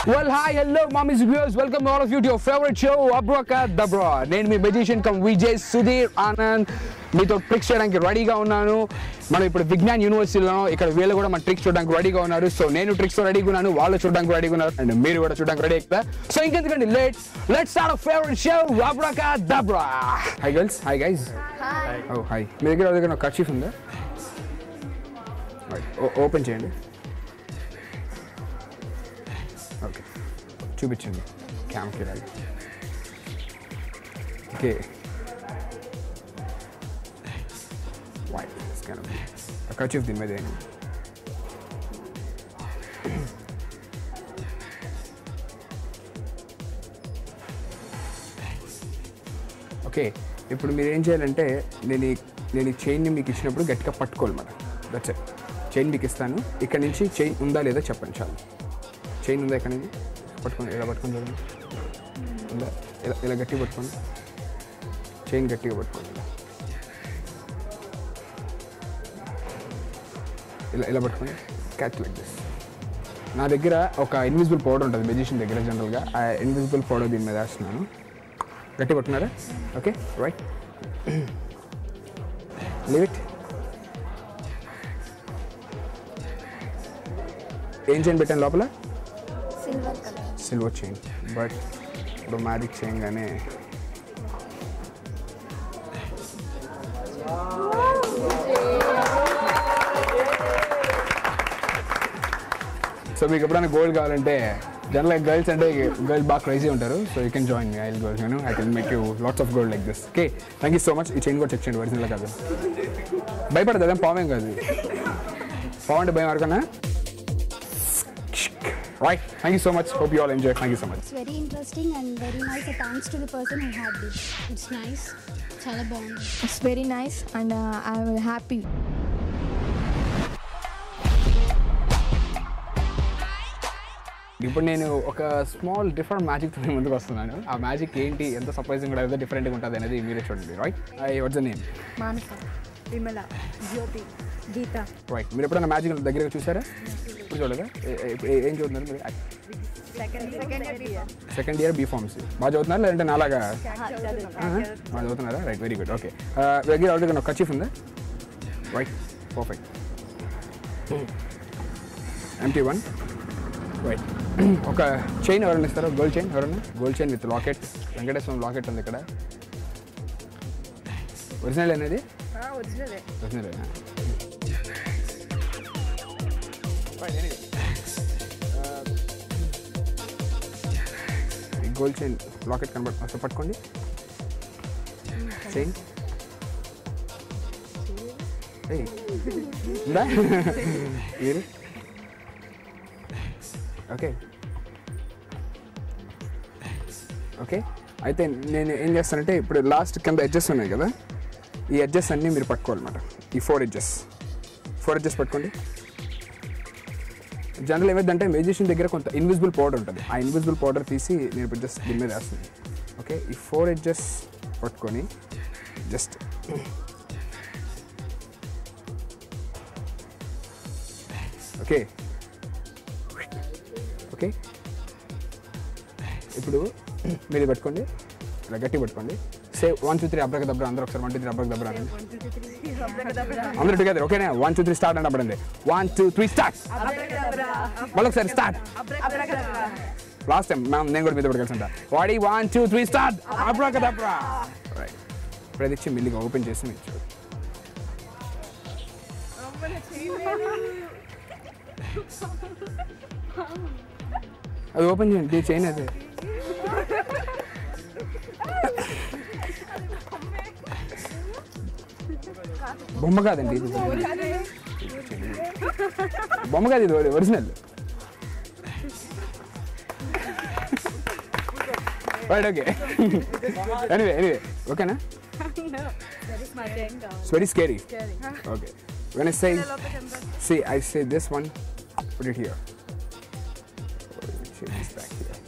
Well, hi, hello, mommies and viewers. Welcome all of you to your favorite show, Abracadabra. నేను మీ magician cum Vijay Sudhir Anand మీతో tricks చేయడానికి రెడీగా ఉన్నాను మనం ఇప్పుడు విజ్ఞాన్ యూనివర్సిటీలో ఇక్కడ వీళ్ళు కూడా మన ట్రిక్స్ చూడడానికి రెడీగా ఉన్నారు సో నేను ట్రిక్స్ రెడీగా ఉన్నాను వాళ్ళు చూడడానికి రెడీగా ఉన్నారు అండ్ మీరు కూడా చూడడానికి రెడీ అవుతా సో ఇంకెందుకండి late let's start favourite show abracadabra hi girls hi guys oh hi మీ దగ్గర దగ్గర ఒక కర్చీఫ్ ఉందా ఓపెన్ చేయండి ఓకే చూపించండి క్యామ్కి రాలి ఓకే వైట్ స్కాన్ కర్చీఫ్ దీని మీద వేయండి. ఓకే ఇప్పుడు మీరు ఏం చేయాలంటే నేను ఈ నేను ఈ చైన్ని మీకు ఇచ్చినప్పుడు గట్టిగా పట్టుకోవాలన్నమాట దట్స్ ఇట్ చైన్ మీకు ఇస్తాను ఇక్కడ నుంచి చైన్ ఉందా లేదా చెప్పండి చాలు చైన్ ఉందా ఇక్కడ నుంచి పట్టుకోండి ఇలా పట్టుకొని చూడండి ఉందా ఇలా ఇలా గట్టిగా పట్టుకోండి చైన్ గట్టిగా పట్టుకోండి ఇలా ఇలా ఇలా పట్టుకొని క్యాచ్ లైక్ దిస్ నా దగ్గర ఒక ఇన్విజిబుల్ పౌడర్ ఉంటుంది మెజిషియన్ దగ్గర జనరల్గా ఆ ఇన్విజిబుల్ పౌడర్ దీని మీద వేస్తున్నాను గట్టి పట్టుకున్నారా ఓకే రైట్ లీవ్ ఇట్ ఏం చైన్ పెట్టాను లోపల silver colour silver chain but ఇప్పుడు మ్యాజిక్ చేయగానే సో మీకు ఎప్పుడైనా గోల్డ్ కావాలంటే జనరల్ గర్ల్స్ అంటే గర్ల్స్ బాగా క్రైజీ ఉంటారు సో యూ కెన్ జాయిన్ మీ ఐ గోల్డ్ నేను I can make you lots of gold like this okay thank you so much ఈ చైన్ కూడా చెక్ చేయండి ఒరిజినల్ కాదు భయపడదు అదేం పావేం కాదు పావు అంటే భయం వరకన్నా right thank you so much hope you all enjoy thank you so much it's very interesting and very nice thanks to the person who had this it's nice చాలా బాగుంది It's very nice and uh, I'm happy. ఇప్పుడు నేను ఒక small different మ్యాజిక్తో మీ ముందుకు వస్తున్నాను ఆ magic ఏంటి ఎంత సర్ప్రైజింగ్ కూడా ఎంత డిఫరెంట్గా ఉంటుంది అనేది మీరే చూడండి right I what's the name Manasa, Vimala, Jyoti, Geeta. Right మీరు ఎప్పుడైనా మ్యాజిక్ దగ్గరగా చూసారా ఇప్పుడు చూడలేదా ఏ- ఏ- ఏ- ఏం చూస్తున్నారు మీరు సెకండ్ ఇయర్ బీ ఫార్మ్స్ బాగా చదువుతున్నారు లేదంటే నాలాగా బాగా చదువుతున్నారా రైట్ వెరీ గుడ్ ఓకే దగ్గర ఆల్రెడీ ఒక కచీఫ్ ఉందా right perfect empty one right ఒక చైన్ ఎవరైనా ఇస్తారా గోల్డ్ చైన్ ఎవరైనా gold chain with locket Venkateswaram locket ఉంది ఇక్కడ ఒరిజినల్ అనేది ఒరిజినల్ గోల్డ్ చైన్ లాకెట్ కనబడు అసలు పట్టుకోండి చైన్ ఏయ్, ఉందా మీరు ఓకే ఓకే అయితే నేను ఏం చేస్తానంటే ఇప్పుడు లాస్ట్ కింద ఎడ్జెస్ ఉన్నాయి కదా ఈ ఎడ్జెస్ అన్నీ మీరు పట్టుకోవాలన్నమాట ఈ ఫోర్ ఎడ్జెస్ ఫోర్ ఎడ్జెస్ పట్టుకోండి జనరల్ ఏమైందంటే మెజిషియన్ దగ్గర కొంత ఇన్విజిబుల్ పౌడర్ ఉంటుంది ఆ ఇన్విజిబుల్ పౌడర్ తీసి నేను ఇప్పుడు జస్ట్ దీని మీద వేస్తుంది ఓకే ఈ ఫోర్ ఎడ్జెస్ పట్టుకొని జస్ట్ ఓకే ఓకే ఇప్పుడు మీరు ఇది పట్టుకోండి ఇలా గట్టి పట్టుకోండి say one two three abracadabra అందరూ ఒకసారి one two three abracadabra అనండి అందరూ టుగెదర్ ఓకేనా వన్ టూ త్రీ స్టార్ట్ అంటే అప్పుడండి వన్ టూ త్రీ స్టార్ట్ మళ్ళీ ఒకసారి స్టార్ట్ లాస్ట్ టైం మనం నేను కూడా మీతో కలిసి ఉంటా వాడి one two three start abracadabra right ఇప్పుడు అది ఇచ్చి మెల్లిగా ఓపెన్ చేసి మీరు చూడండి అది ఓపెన్ చేయండి చైన్ అది బొమ్మ కాదండి ఇది బొమ్మ కాదు ఇది original right okay anyway anyway ఓకేనా it's very scary okay when I say see I say this one put it here Change this back here.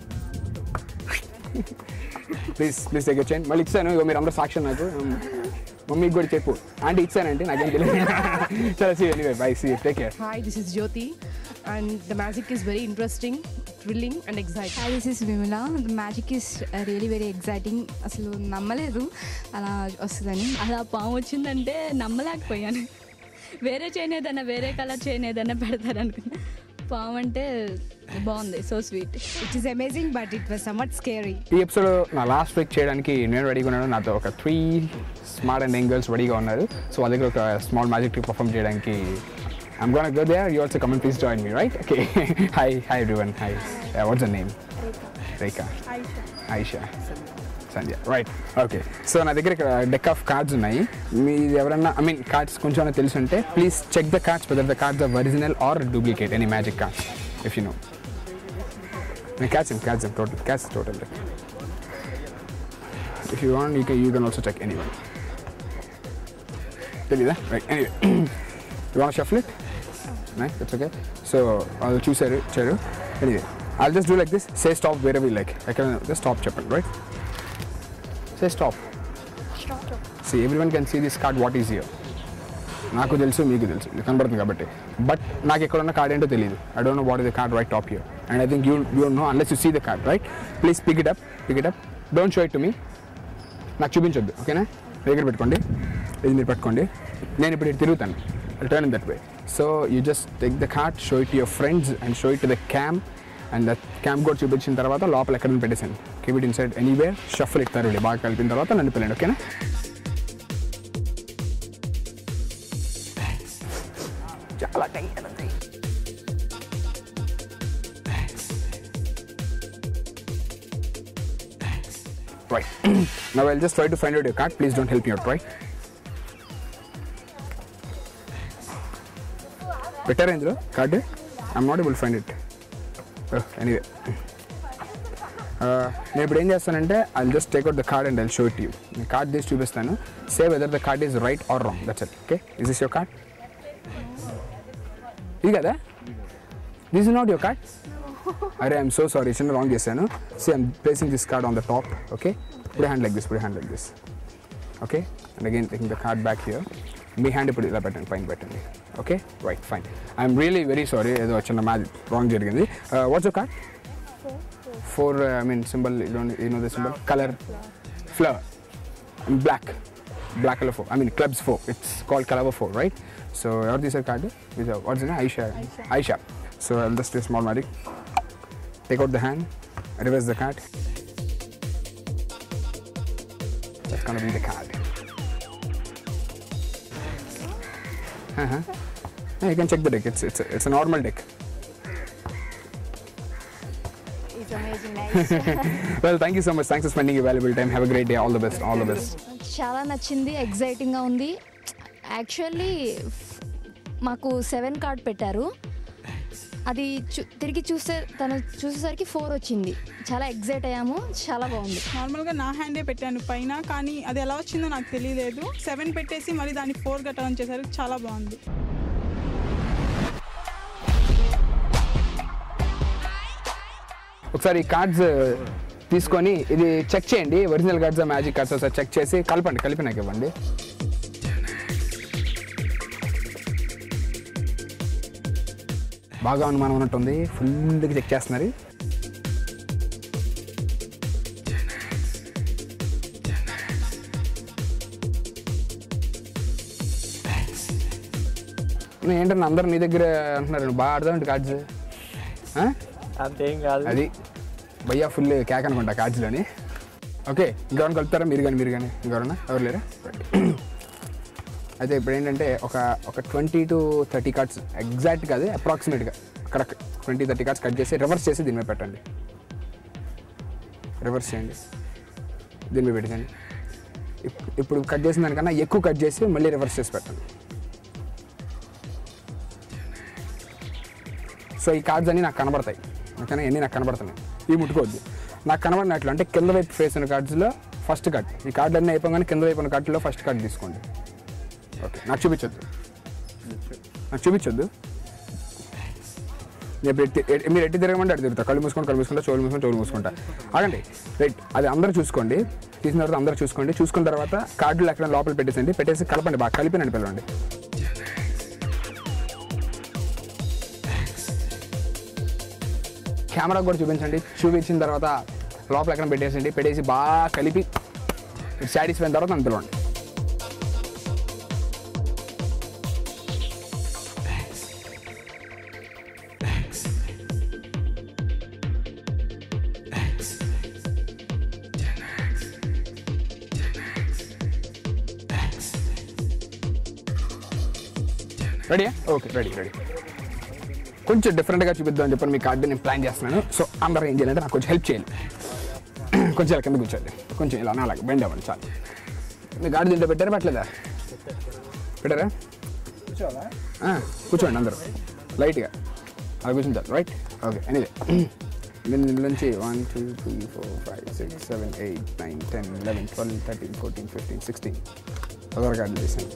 Please please take chain మళ్ళీ ఇచ్చాను ఇగో మీరు అందరూ సాక్ష్యం నాకు మమ్మీకి కూడా చెప్పు ఆంటీ ఇచ్చానంటే నాకేం తెలియదు చాలా see anyway bye see take care Hi, this is Jyoti, and the magic is very interesting. thrilling and exciting. Hi this is Vimala the magic is really very exciting అసలు నమ్మలేదు అలా వస్తుందని అలా పాము వచ్చిందంటే నమ్మలేకపోయాను వేరే చైన్ ఏదైనా వేరే కలర్ చైన్ ఏదైనా పెడతారనుకున్నా పాము అంటే బాగుంది so sweet it is amazing but it was somewhat scary ఈ ఎపిసోడ్ నా లాస్ట్ వీక్ చేయడానికి నేను రెడీగా ఉన్నాను నాతో ఒక three smart and young girls రెడీగా ఉన్నారు సో వాళ్ళ దగ్గర ఒక స్మాల్ మ్యాజిక్ ట్రిక్ పర్ఫామ్ చేయడానికి I'm gonna go there you also come on please join మీ right okay hi hi everyone hi what's the name Rekha Ayesha Sandhya right okay so నా దగ్గర ఇక్కడ డెక్ ఆఫ్ కార్డ్స్ ఉన్నాయి మీరు ఎవరన్నా ఐ మీన్ కార్డ్స్ కొంచెం తెలిసి ఉంటే please check the cards whether the cards are original or duplicate any magic cards if you know catch him, catch him, total, catch the total deck. If you want, you can, you can also check anyone. తెలీదా right anyway you want shuffle it night it's okay so వాళ్ళు చూసారు ఇచ్చారు anyway I just do like this say stop వేరే we like ఎక్కడ just stop చెప్పండి right say stop see everyone can see this card what is your నాకు తెలుసు మీకు తెలుసు ఇది కనబడుతుంది కాబట్టి బట్ నాకు ఎక్కడ ఉన్న కార్డ్ ఏంటో తెలియదు I don't know what is the card right top your and I think you you know unless you see the card right please pick it up pick it up don't show it to me నాకు చూపించొద్దు ఓకేనా దగ్గర పెట్టుకోండి ఇది మీరు పట్టుకోండి నేను ఇప్పుడు ఇటు తిరుగుతాను turn in that way so you just take the card show it your friends and show it the cam and that cam కూడా చూపించిన తర్వాత లోపల ఎక్కడ పెట్టేసాను keep it inside anywhere shuffle ఇస్తారు బాగా కలిపిన తర్వాత నన్ను పిల్లండి ఓకేనా చాలా టెన్షన్ ఉంది Right. now I'll just try to find out your card. Please don't help me out, right? పెట్టారా ఇందులో card I'm not able find it anyway నేను ఇప్పుడు ఏం చేస్తానంటే I just take out the card and I'll show it you నేను card తీసి చూపిస్తాను say whether the card is right or wrong that's it okay is this your card ఇది కదా this is not your card అరే I'm so sorry చిన్న wrong చేశాను see I'm placing this card on the top okay ఇప్పుడు hand like this ఇప్పుడు hand like this okay and again taking the card back here మీ hand ఇప్పుడు ఇలా పెట్టండి పైన పెట్టండి okay right fine I'm really very sorry ఏదో చిన్న మ్యాచ్ రాంగ్ జరిగింది what's you card four I mean symbol you know the symbol colour flower black black colour four I mean clubs four it's called colour four right so ఎవరు తీసారు card what's in Aisha Aisha so I'll just small magic take out the hand, reverse the card. That's gonna be the card. Uh-huh. Yeah, you can check the deck. It's it's a, it's a normal deck. It's amazing nice Well, thank you so much. Thanks for spending your valuable time. Have a great day. All the best. All the best. చాలా నచ్చింది ఎగ్జైటింగ్గా ఉంది actually మాకు seven card పెట్టారు అది చూ తిరిగి చూస్తే తను చూసేసరికి ఫోర్ వచ్చింది చాలా ఎగ్జైట్ అయ్యాము చాలా బాగుంది నార్మల్గా నా హ్యాండే పెట్టాను పైన కానీ అది ఎలా వచ్చిందో నాకు తెలియలేదు సెవెన్ పెట్టేసి మళ్ళీ దాన్ని ఫోర్ కట్టడం చేశారు చాలా బాగుంది ఒకసారి ఈ కార్డ్స్ తీసుకొని ఇది చెక్ చేయండి ఒరిజినల్ కార్డ్స్ మ్యాజిక్ కార్డ్స్ ఒకసారి చెక్ చేసి కలపండి కలిపి నాకు ఇవ్వండి బాగా అనుమానం ఉన్నట్టుంది ఫుల్గా చెక్ చేస్తున్నారు నువ్వు ఏంటన్నా అందరు నీ దగ్గర అంటున్నారు బాగా ఆడదాం కార్డ్స్ అంతేం కాదు అది భయ్యా ఫుల్ కేక్ అనుకుంటా కార్డ్స్లోని ఓకే ఇంకెవరైనా కలుపుతారా మీరు కానీ మీరు కానీ ఇంకెవరన్నా ఎవరు లేరా అయితే ఇప్పుడు ఏంటంటే ఒక ఒక twenty two thirty cards exact కాదు అప్రాక్సిమేట్గా అక్కడ ట్వంటీ థర్టీ కార్డ్స్ కట్ చేసి రివర్స్ చేసి దీని మీద పెట్టండి రివర్స్ చేయండి దీని మీద పెట్టండి ఇప్- ఇప్పుడు కట్ చేసిన దానికన్నా ఎక్కువ కట్ చేసి మళ్ళీ రివర్స్ చేసి పెట్టండి సో ఈ కార్డ్స్ అన్నీ నాకు కనబడతాయి ఓకేనా ఇవన్నీ నాకు కనబడుతున్నాయి ఇవి ముట్టుకోవద్దు నాకు కనబడినట్లు అంటే కింద వైపు ఫేస్ ఉన్న కార్డ్స్లో ఫస్ట్ కార్డ్ ఈ కార్డు అన్నీ అయిపోగానే కింద వైపు ఉన్న కార్డులో ఫస్ట్ కార్డ్ తీసుకోండి ఓకే నాకు చూపించొద్దు నాకు చూపించొద్దు నేను ఇప్పుడు ఎట్టి- ఎట్టి- మీరు ఎట్టి తిరగమంటే అటు తిరుగుతా కళ్ళు మూసుకొని కళ్ళు మూసుకుంటా చెవులు మూసుకొని చెవులు మూసుకుంటా ఆగండి రైట్ అది అందరూ చూసుకోండి తీసిన తర్వాత అందరూ చూసుకోండి చూసుకున్న తర్వాత కార్డులు ఎక్కడ లోపల పెట్టేసండి పెట్టేసి కలపండి బాగా కలిపినండి పిలవండి కెమెరా కూడా చూపించండి చూపించిన తర్వాత లోపల ఎక్కడ పెట్టేసండి పెట్టేసి బాగా కలిపి సాటిస్ఫై అయిన తర్వాత నన్ను పిలవండి రెడీయా ఓకే రెడీ రెడీ కొంచెం డిఫరెంట్గా చూపిద్దాం అని చెప్పని మీ కార్డు నేను ప్లాన్ చేస్తున్నాను సో అందరూ ఏం చేయాలంటే నాకు కొంచెం హెల్ప్ చేయాలి కొంచెం ఇలా కింద కూర్చోండి కొంచెం ఇలా అలాగే బెండ్ అవ్వండి చాలు మీ గాడి దీంట్లో పెట్టారా పెట్టలేదా పెట్టారా ఆ, కూర్చోండి అందరూ లైట్గా అలా కూర్చుంటారు రైట్ ఓకే ఎనీవే దీని దీని నుంచి one two three four five six seven eight nine ten eleven twelve thirteen fourteen fifteen sixteen Aadhaar కార్డులు వేసాను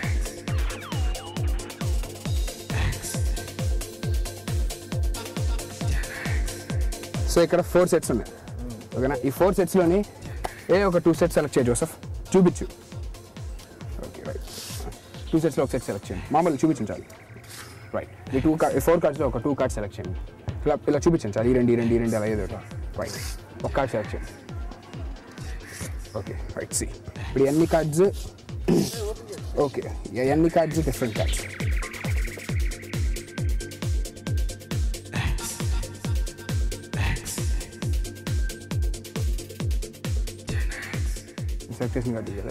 సో ఇక్కడ ఫోర్ సెట్స్ ఉన్నాయి ఓకేనా ఈ ఫోర్ సెట్స్లోని ఏ ఒక టూ సెట్స్ సెలెక్ట్ చేయ జోసఫ్ చూపించు ఓకే రైట్ టూ సెట్స్లో ఒక సెట్ సెలెక్ట్ చేయండి మామూలు చూపించండి చాలు రైట్ ఈ టూ కార్డ్ ఫోర్ కార్డ్స్లో ఒక టూ కార్డ్స్ సెలెక్ట్ చేయండి ఇలా ఇలా చూపించండి చాలు ఈ రెండు ఈ రెండు ఈ రెండు అలా ఏదో ఒకటి రైట్ ఒక కార్డ్ సెలెక్ట్ చేయండి ఓకే రైట్ సి ఇప్పుడు ఈ అన్ని కార్డ్స్ ఓకే ఈ అన్ని కార్డ్స్ డిఫరెంట్ కార్డ్స్ సెలెక్ట్ చేసిన కార్డు కదా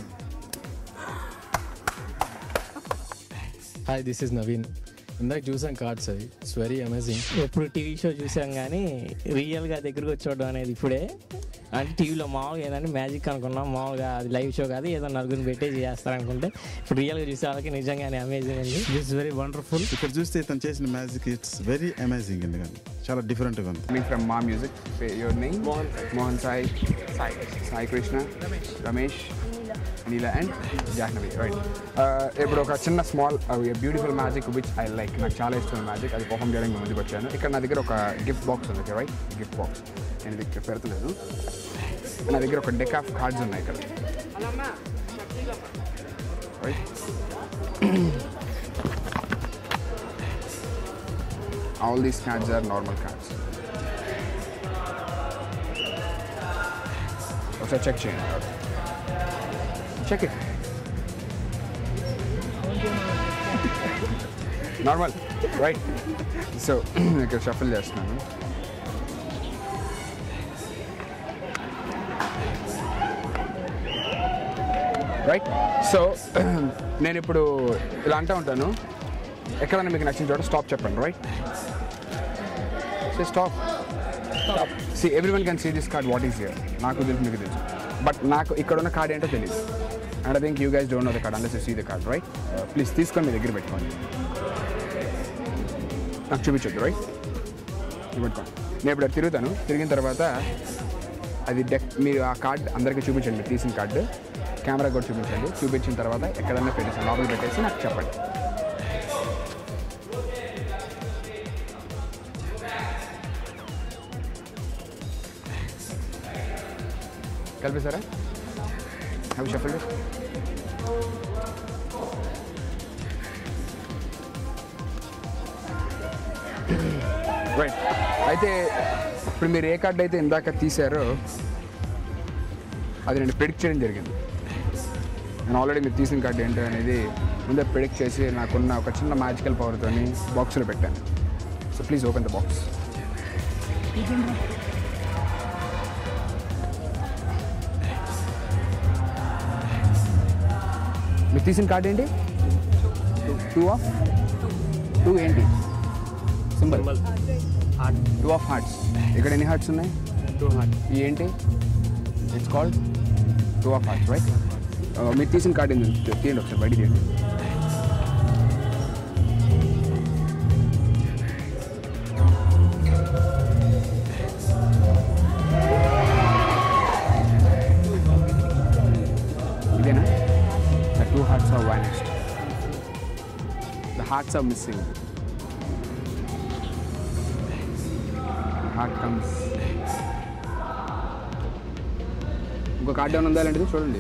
హాయ్ దిస్ ఇస్ నవీన్ ఇందాక చూసాం కార్డ్స్ అవి ఇట్స్ వెరీ అమేజింగ్ ఎప్పుడు టీవీ షో చూసాం కానీ రియల్గా దగ్గరకు వచ్చి చూడడం అనేది ఇప్పుడే అంటే టీవీలో మామూలుగా ఏదంటే మ్యాజిక్ అనుకున్నాం మామూలుగా అది లైవ్ షో కాదు ఏదో నలుగురిని పెట్టేసి చేస్తారనుకుంటే ఇప్పుడు రియల్గా చూసే వాళ్ళకి నిజంగానే అమేజింగ్ అండి ఇట్స్ వెరీ వండర్ఫుల్ ఇక్కడ చూస్తే తను చేసిన మ్యాజిక్ ఇట్స్ వెరీ అమేజింగ్ ఎందుకంటే చాలా డిఫరెంట్గా ఉంది coming from Ma Music. Say Your name? Mohan. Mohan Sai. Sai. Sai Krishna. Ramesh. Neela and Jahnavi. Right. Uh, ఇప్పుడు ఒక చిన్న small beautiful magic which I like నాకు చాలా ఇష్టమైన మ్యాజిక్ అది పర్ఫామ్ చేయడానికి ముందుకు వచ్చాను ఇక్కడ నా దగ్గర ఒక గిఫ్ట్ బాక్స్ ఉంది రైట్ గిఫ్ట్ బాక్స్ నేను ఇది ఇక్కడ పెడతలేదు నా దగ్గర ఒక డెక్ ఆఫ్ కార్డ్స్ ఉన్నాయి ఇక్కడ right all these cards are normal cards. ఒకసారి చెక్ చేయండి check it normal right so ఇక్కడ షఫిల్ చేస్తున్నాను రైట్ సో నేను ఇప్పుడు ఇలా అంటూ ఉంటాను ఎక్కడైనా మీకు నచ్చిన చోట స్టాప్ చెప్పండి right so stop stop see everyone can see this card what is here నాకు తెలుసు మీకు తెలుసు బట్ నాకు ఇక్కడ ఉన్న కార్డ్ ఏంటో తెలియదు and I think you guys don't know the card unless you see the card right please తీసుకొని మీ దగ్గర పెట్టుకోండి నాకు చూపించొద్దు రైట్ ఇది పెట్టుకోండి నేను ఇప్పుడు అది తిరుగుతాను తిరిగిన తర్వాత అది డెక్ మీరు ఆ కార్డ్ అందరికీ చూపించండి మీరు తీసిన కార్డు కెమెరా కూడా చూపించండి చూపించిన తర్వాత ఎక్కడన్నా పెట్టేసి లోపల పెట్టేసి నాకు చెప్పండి కలిపేశారా అవి షఫల్ రైట్ అయితే ఇప్పుడు మీరు ఏ కార్డు అయితే ఇందాక తీశారో అది నేను ప్రిడిక్ట్ చేయడం జరిగింది నేను ఆల్రెడీ మీరు తీసిన కార్డు ఏంటో అనేది ముందే ప్రిడిక్ట్ చేసి నాకున్న ఒక చిన్న మ్యాజికల్ పవర్తో బాక్స్లో పెట్టాను so please open the box మీరు తీసిన కార్డు ఏంటి టూ ఆఫ్ టూ ఏంటి సింబల్ టూ ఆఫ్ హార్ట్స్ ఇక్కడ ఎన్ని హార్ట్స్ ఉన్నాయి టూ హార్ట్ ఈ ఏంటి it's called two of hearts right మీరు తీసిన కార్డు ఏంటి తీయండి ఒకసారి బయట తీయండి ఇదేనా the two hearts are vanished the hearts are missing heart comes ఇంకో కార్డు ఏమైనా ఉందా అలాంటిది చూడండి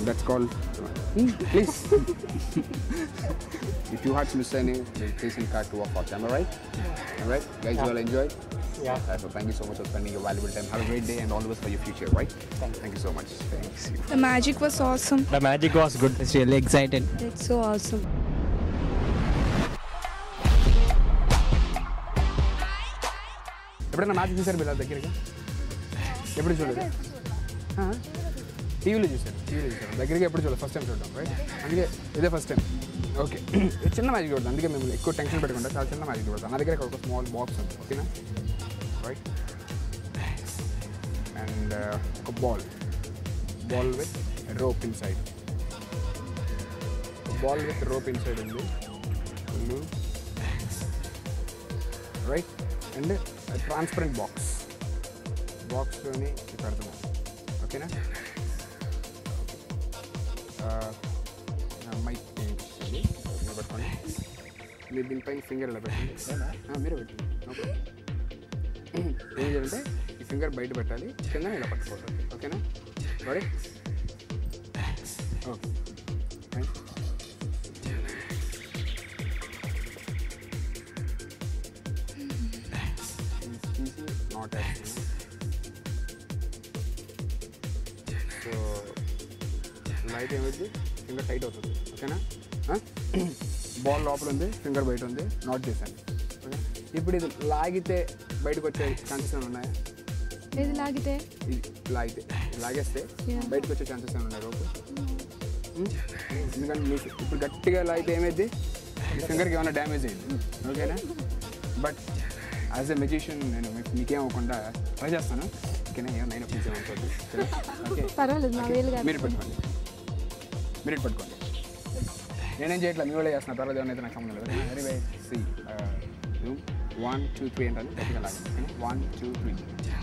that's call please if you had to miss any, please in card to walk out. Am I right? All right, guys, you all enjoy. Yeah. Uh, so thank you so much for spending your valuable time. Have a great day and all the best for your future. Right? Thank, thank you so much. Thanks. The magic was awesome the magic was good It's really excited. It's so awesome ఎప్పుడైనా match చూసారు మీరు దగ్గరగా ఎప్పుడు చూడలేదు టీవీలో చూసారు టీవీలో చూసారు దగ్గరికి ఎప్పుడు చూడలేదు ఫస్ట్ టైం చూడడం రైట్ అందుకే ఇదే ఫస్ట్ టైం ఓకే చిన్న మ్యాచ్ చూడదు అందుకే మేము ఎక్కువ టెన్షన్ పెట్టుకుంటా చాలా చిన్న మ్యాచ్ చూడతాం నా దగ్గర ఒక స్మాల్ బాక్స్ ఉంది ఓకేనా రైట్ అండ్ ఒక ball ball with rope inside ball with rope inside ఉంది రైట్ అండ్ ట్రాన్స్పరెంట్ బాక్స్ బాక్స్లోని పెడుతున్నాం ఓకేనా మైక్ మీరు పెట్టుకోండి మీరు దీనిపైన ఫింగర్ ఇలా పెట్టండి ఆ, మీరే పెట్టండి No problem. ఏం చేయాలంటే ఈ ఫింగర్ బయట పెట్టాలి కింద ఇలా పట్టుకోవాలి ఓకేనా sorry okay not so light ఏమైంది ఫింగర్ టైట్ అవుతుంది ఓకేనా బాల్ లోపల ఉంది ఫింగర్ బయట ఉంది నాట్ చేశాను ఓకే ఇప్పుడు ఇది లాగితే బయటకు వచ్చే ఛాన్సెస్ ఏమైనా ఉన్నాయా ఏది లాగితే ఇది లాగితే ఇది లాగేస్తే బయటకు వచ్చే ఛాన్సెస్ ఏమైనా ఉన్నాయి రోపు ఎందుకంటే మీకు ఇప్పుడు గట్టిగా లాగితే ఏమైంది మీ ఫింగర్కి ఏమైనా డ్యామేజ్ అయింది ఓకేనా బట్ యాజ్ ఎ మెజిషియన్ నేను మీకు మీకేం అవ్వకుండా ట్రై చేస్తాను ఓకేనా ఏమైనా అయినా ప్లీజ్ ఏమనుకోండి ఓకే పర్వాలేదు నా వేలు కాదు మీరు పెట్టుకోండి మీరు ఇటు పట్టుకోండి నేనేం చేయట్లేదు మీ వాళ్ళే చేస్తున్నా తర్వాత ఏమైనా అయితే నాకు సంబంధం లేదు very why see one two three అంటే గట్టిగా లాగండి వన్ టూ త్రీ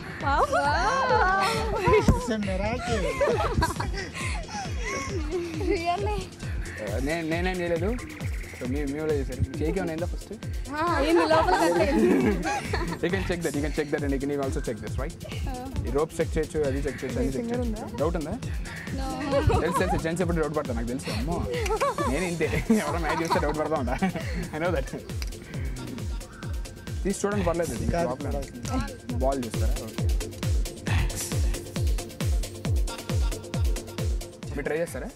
నేను నేనేం చేయలేదు సో మీ మీ వాళ్ళే చేశారు చేకి ఏమైనా అయిందా ఫస్ట్ ఏంది లోపల you can check that you can check that and you can also check this right ఈ రోప్ చెక్ చేయొచ్చు అది చెక్ చేయొచ్చు అది చెక్ చేయొచ్చు డౌట్ ఉందా తెలుసు తెలుసు జెంట్స్ ఎప్పుడు డౌట్ పడతా నాకు తెలుసు అమ్మో నేను ఇంతే ఎవరో మ్యాచ్ చూస్తే డౌట్ పడతా ఉంటా ఐ నో దట్ తీసి చూడండి పర్లేదు బాల్ చూస్తారా ఓకే మీరు ట్రై చేస్తారా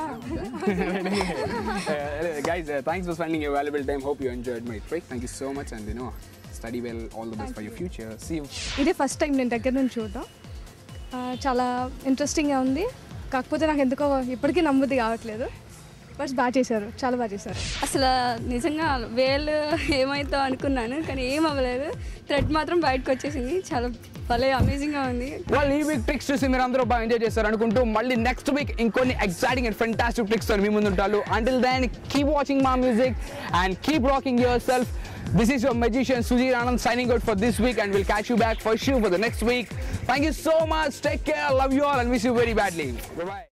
guys thanks for spending your valuable time hope you enjoyed my trick thank you so much and you know study well all the best for your future see you ఇదే first time నేను దగ్గర నుంచి చూడటం ఆ, చాలా ఇంట్రెస్టింగ్గా ఉంది కాకపోతే నాకు ఎందుకో ఇప్పటికీ నమ్ముది కావట్లేదు బట్ బాగా చేశారు చాలా బాగా చేశారు అసలు నిజంగా వేలు ఏమైతో అనుకున్నాను కానీ ఏం అవ్వలేదు థ్రెడ్ మాత్రం బయటకు వచ్చేసింది చాలా భలే అమేజింగ్గా ఉంది వాళ్ళు ఈ వీక్ ట్రిక్స్ చూసి మీరు అందరూ బాగా ఎంజాయ్ చేస్తారు అనుకుంటూ మళ్ళీ నెక్స్ట్ వీక్ ఇంకొన్ని ఎక్సైటింగ్ అండ్ ఫెంటాస్టిక్ ట్రిక్స్ తో మీ ముందు ఉంటారు అంటిల్ దెన్ కీప్ వాచింగ్ మా music and keep rocking yourself this is your magician Sudheer Anand signing out for this week and will catch you back for show for the next week thank you so much take care love you all and miss you very badly by